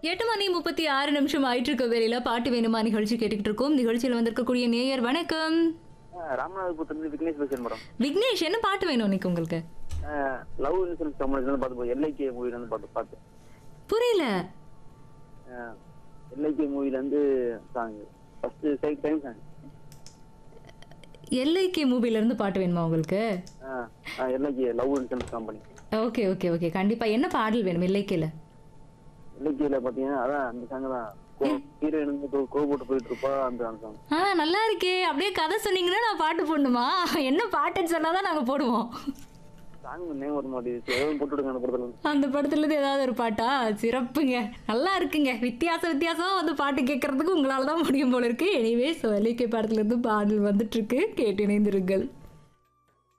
எட்டு மணி முப்பத்தி ஆறு நிமிஷம் ஆயிட்டு இருக்க வேலையில பாட்டு வேணுமா நிகழ்ச்சி கேட்டுக்கிட்டு இருக்கோம் நிகழ்ச்சியில் வந்திருக்கக்கூடிய நேயர் வணக்கம் ராமநாதபுரத்துலேருந்து விக்னேஷ் பேசுறேன் மேடம் விக்னேஷ் என்ன பாட்டு வேணும் இன்னைக்கு உங்களுக்கு லவ் இன்சூரன்ஸ் கம்பெனில பார்த்து போய் எல்ஐகே மூவில இருந்து பார்த்து பார்த்தேன் புரியல எல்ஐகே மூவில இருந்து song first sight time song LIK மூவில இருந்து பாட்டு வேணுமா உங்களுக்கு LIK love insurance company okay okay okay கண்டிப்பா என்ன பாடல் வேணும் எல்ஐகேல எல்ஐகேல பாத்தீங்கன்னா அதான் அந்த சாங் தான் ஹீரோயின் வந்து கோ போட்டு போயிட்டு இருப்பா அந்த அந்த சாங் ஆ நல்லா இருக்கே அப்படியே கதை சொன்னீங்கன்னா நான் பாட்டு போடணுமா என்ன பாட்டுன்னு சொன்னாதான் நாங்க போடுவோம் சாங் நேம் வர மாட்டேங்குது எதுவும் போட்டு விடுங்க அந்த படத்துல இருந்து. அந்த படத்துல இருந்து ஏதாவது ஒரு பாட்டா சிறப்புங்க நல்லா இருக்குங்க வித்தியாச வித்தியாசமா வந்து பாட்டு கேட்கறதுக்கு உங்களால தான் முடியும் போல இருக்கு எனிவே ஸோ எல்ஐகே படத்துல இருந்து பாடல் வந்துட்டு இருக்கு கேட்டு இணைந்திருங்கள்